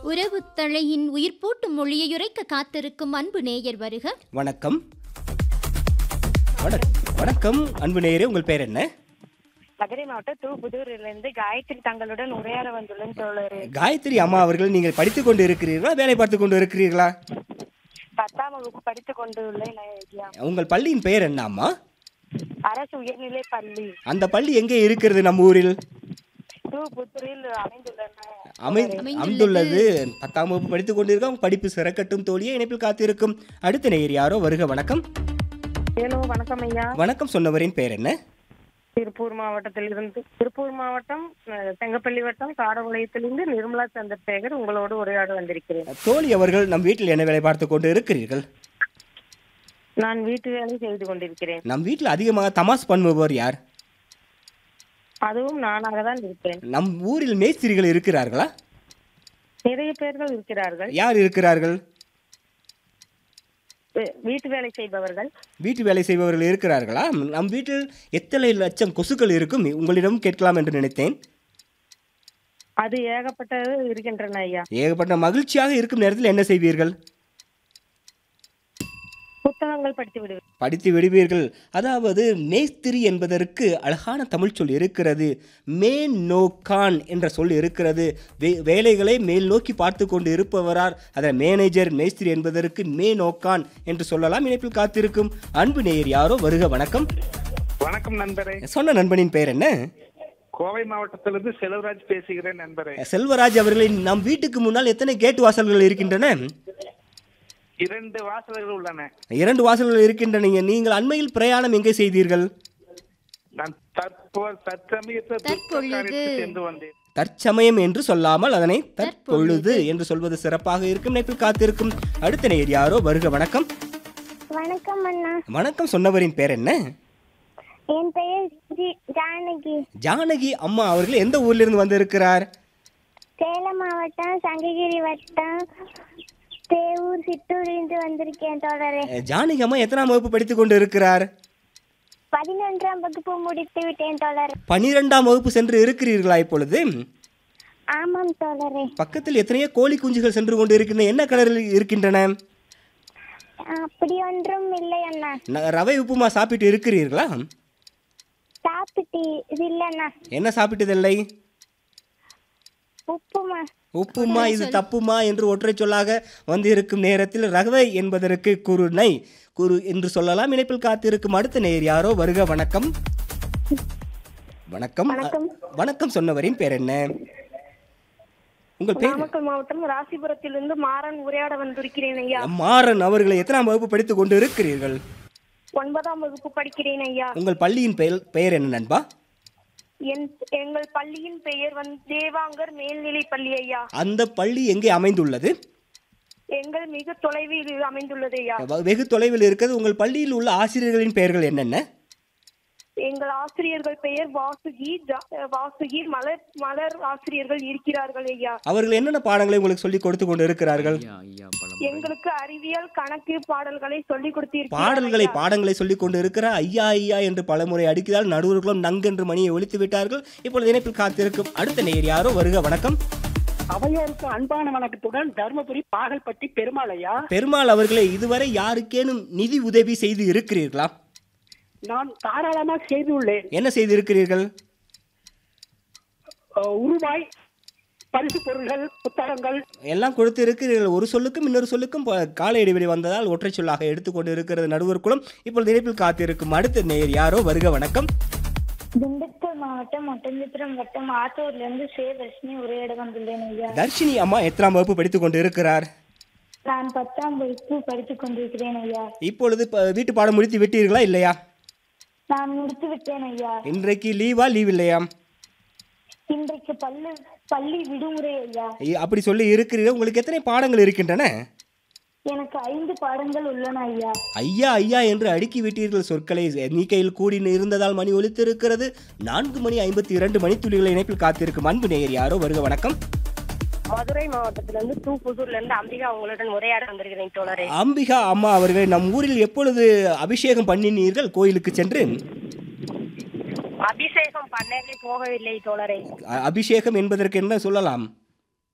உறவு தழையின் உயிர் பூட்டும் மொழியை உரைக்க காத்திருக்கும் அன்பு நேயர் வருக வணக்கம் வணக்- வணக்கம் அன்பு நேயரே உங்கள் பேர் என்ன மதுரை மாவட்டம் தூபுதூரிலிருந்து காயத்ரி தங்களுடன் உரையாட வந்துள்ளேன் தோழர் காயத்ரி அம்மா அவர்கள் நீங்கள் படித்துக் கொண்டு இருக்கிறீர்களா வேலை பார்த்து கொண்டு இருக்கிறீர்களா பத்தாம் வகுப்பு படித்துக் கொண்டு உள்ளேன் ஐயா உங்கள் பள்ளியின் பெயர் என்ன அம்மா அரசு உயர்நிலை பள்ளி அந்த பள்ளி எங்கே இருக்கிறது நம்ம ஊரில் தூபுத்தூரில் அமைந்துள்ளன அமை அமைந்துள்ளது. அமைந்துள்ளது பத்தாம் வகுப்பு படித்துக் கொண்டிருக்கோம் படிப்பு சிறக்கட்டும் தோழியே இணைப்பில் காத்திருக்கும் அடுத்த நேயர் யாரோ வருக வணக்கம் ஹலோ வணக்கம் ஐயா வணக்கம் சொன்னவரின் பெயர் என்ன திருப்பூர் மாவட்டத்தில் இருந்து திருப்பூர் மாவட்டம் அஹ், செங்கப்பள்ளி வட்டம் காரகுளையத்திலிருந்து நிர்மலா சந்திரசேகர் உங்களோடு உரையாட வந்திருக்கிறேன் தோழி அவர்கள் நம் வீட்டில் என்ன வேலை பார்த்து கொண்டு இருக்கிறீர்கள் நான் வீட்டு வேலை செய்து கொண்டிருக்கிறேன் நம் வீட்டில் அதிகமாக தமாஸ் பண்ணுபவர் யார் அதுவும் நானாக தான் இருக்கிறேன் நம் ஊரில் மேஸ்திரிகள் இருக்கிறார்களா நிறைய பேர்கள் இருக்கிறார்கள் யார் இருக்கிறார்கள் அஹ், வீட்டு வேலை செய்பவர்கள் வீட்டு வேலை செய்பவர்கள் இருக்கிறார்களா நம் வீட்டில் எத்தனை லட்சம் கொசுக்கள் இருக்கும் உங்களிடம் கேட்கலாம் என்று நினைத்தேன் அது ஏகப்பட்டது இருக்கின்றன ஐயா ஏகப்பட்ட மகிழ்ச்சியாக இருக்கும் நேரத்தில் என்ன செய்வீர்கள் புத்தகங்கள் படித்து விடுவேன் படித்து விடுவீர்கள் அதாவது மேஸ்திரி என்பதற்கு அழகான தமிழ் சொல் இருக்கிறது மேன் நோக்கான் என்ற சொல் இருக்கிறது வே- வேலைகளை மேல் நோக்கி பார்த்து கொண்டு இருப்பவரார் அதில் மேனேஜர் மேஸ்திரி என்பதற்கு மே நோக்கான் என்று சொல்லலாம் இணைப்பில் காத்திருக்கும் அன்பு நேயர் யாரோ வருக வணக்கம் வணக்கம் நண்பரே சொன்ன நண்பனின் பெயர் என்ன கோவை மாவட்டத்திலிருந்து செல்வராஜ் பேசுகிறேன் நண்பரே செல்வராஜ் அவர்களின் நம் வீட்டுக்கு முன்னால் எத்தனை கேட் வாசல்கள் இருக்கின்றன இரண்டு வாசல்கள் உள்ளன இரண்டு வாசல்கள் இருக்கின்றன நீங்கள் அண்மையில் பிரயாணம் எங்கே செய்தீர்கள் நான் தற்போது தற்சமயத்தில் தற்பொழுது. துர்காரியத்துக்கு சென்று வந்தேன் தற்சமயம் என்று சொல்லாமல் அதனை தற்பொழுது என்று சொல்வது சிறப்பாக இருக்கும் நேற்று காத்திருக்கும் அடுத்த நேர் யாரோ வருக வணக்கம் வணக்கம் அண்ணா வணக்கம் சொன்னவரின் பேர் என்ன என் பெயர் ஜி- ஜானகி ஜானகி அம்மா அவர்கள் எந்த ஊரிலிருந்து வந்திருக்கிறார் சேலம் மாவட்டம் சங்ககிரி வட்டம் தேவூர் சித்தூரிலிருந்து வந்திருக்கேன் தோழரே அஹ், ஜானகி அம்மா எத்தனாம் வகுப்பு படித்துக் கொண்டு இருக்கிறார் பதினொன்றாம் வகுப்பு முடித்து விட்டேன் தோழரே பனிரெண்டாம் வகுப்பு சென்று இருக்கிறீர்களா இப்பொழுது ஆமாம் தோழரே பக்கத்தில் எத்தனையோ கோழி குஞ்சுகள் சென்று கொண்டு இருக்கின்றன என்ன கலரில் இருக்கின்றன அப்படி ஒன்றும் இல்லை அண்ணா ந- ரவை உப்புமா சாப்பிட்டு இருக்கிறீர்களா சாப்பிட்டு இல்லைண்ணா என்ன சாப்பிட்டதில்லை உப்புமா உப்புமா இது தப்புமா என்று ஒற்றை சொல்லாக வந்து இருக்கும் நேரத்தில் ரகவை என்பதற்கு குருணை குரு என்று சொல்லலாம் இணைப்பில் காத்திருக்கும் அடுத்த நேர் யாரோ வருக வணக்கம் வணக்கம் வணக்கம். வணக்கம் சொன்னவரின் பேர் என்ன உங்கள் பேர் நாமக்கல் மாவட்டம் ராசிபுரத்திலிருந்து மாறன் உரையாட வந்திருக்கிறேன் ஐயா மாறன் அவர்களை எத்தனாம் வகுப்பு படித்துக் கொண்டு இருக்கிறீர்கள் ஒன்பதாம் வகுப்பு படிக்கிறேன் ஐயா உங்கள் பள்ளியின் பெயர் பெயர் என்ன நண்பா என் எங்கள் பள்ளியின் பெயர் வந்து தேவாங்கர் மேல்நிலை பள்ளி ஐயா அந்த பள்ளி எங்கே அமைந்துள்ளது எங்கள் மிக தொலைவில் அமைந்துள்ளது ஐயா வெகு தொலைவில் இருக்கிறது உங்கள் பள்ளியில் உள்ள ஆசிரியர்களின் பெயர்கள் என்னென்ன எங்கள் ஆசிரியர்கள் பெயர் வாசுகி ஜா- வாசுகி மலர் மலர் ஆசிரியர்கள் இருக்கிறார்கள் ஐயா அவர்கள் என்னென்ன பாடங்களை உங்களுக்கு சொல்லிக் கொடுத்து கொண்டு இருக்கிறார்கள் எங்களுக்கு அறிவியல் கணக்கு பாடல்களை சொல்லிக் கொடுத்திருக்கிறார்கள் பாடல்களை ஐயா. பாடங்களை சொல்லிக் கொண்டு இருக்கிற ஐயா ஐயா என்று பலமுறை அடிக்கிறால் நடுவர்களும் நங்கென்று மணியை ஒழித்து விட்டார்கள் இப்பொழுது இணைப்பில் காத்திருக்கும் அடுத்த நேர் யாரோ வருக வணக்கம் அவையோருக்கு அன்பான வணக்கத்துடன் தருமபுரி பாகல்பட்டி பெருமாளையா பெருமாள் அவர்களே இதுவரை யாருக்கேனும் நிதி உதவி செய்து இருக்கிறீர்களா நான் தாராளமாக செய்துள்ளேன் என்ன செய்து இருக்கிறீர்கள் அஹ், உருவாய் பரிசு பொருள்கள் புத்தகங்கள் எல்லாம் கொடுத்து இருக்கிறீர்கள் ஒரு சொல்லுக்கும் இன்னொரு சொல்லுக்கும் ப- கால இடைவெளி வந்ததால் ஒற்றை சொல்லாக எடுத்துக்கொண்டு இருக்கிறது நடுவர் குலம் இப்பொழுது இணைப்பில் காத்திருக்கும் அடுத்த நேர் யாரோ வருக வணக்கம் திண்டுக்கல் மாவட்டம் ஒட்டஞ்சிபுரம் வட்டம் ஆத்தூர்ல இருந்து சே தர்ஷினி உரையாட வந்துள்ளேன் ஐயா தர்ஷினி அம்மா எத்தனாம் வகுப்பு படித்துக் கொண்டு இருக்கிறார் நான் பத்தாம் வகுப்பு படித்துக் கொண்டிருக்கிறேன் ஐயா இப்பொழுது ப- வீட்டு பாடம் முடித்து விட்டீர்களா இல்லையா நான் முடித்து விட்டேன் ஐயா இன்றைக்கு லீவா லீவ் இல்லையா இன்றைக்கு பள்ளி பள்ளி விடுமுறை ஐயா இ- அப்படி சொல்லி இருக்கிறீர்கள் உங்களுக்கு எத்தனை பாடங்கள் இருக்கின்றன எனக்கு ஐந்து பாடங்கள் உள்ளன ஐயா ஐயா ஐயா என்று அடுக்கி விட்டீர்கள் சொற்களை எண்ணிக்கையில் கூடி இருந்ததால் மணி ஒலித்திருக்கிறது நான்கு மணி ஐம்பத்தி இரண்டு மணித்துளிகளை இணைப்பில் காத்திருக்கும் அன்பு நேயர் யாரோ வருக வணக்கம் மதுரை மாவட்டத்திலிருந்து தூப்புதூர்ல இருந்து அம்பிகா உங்களுடன் உரையாட வந்திருக்கிறேன் தோழரே அம்பிகா அம்மா அவர்கள் நம் ஊரில் எப்பொழுது அபிஷேகம் பண்ணினீர்கள் கோயிலுக்கு சென்று அபிஷேகம் பண்ணவே போகவில்லை தோழரே அ- அபிஷேகம் என்பதற்கு என்ன சொல்லலாம்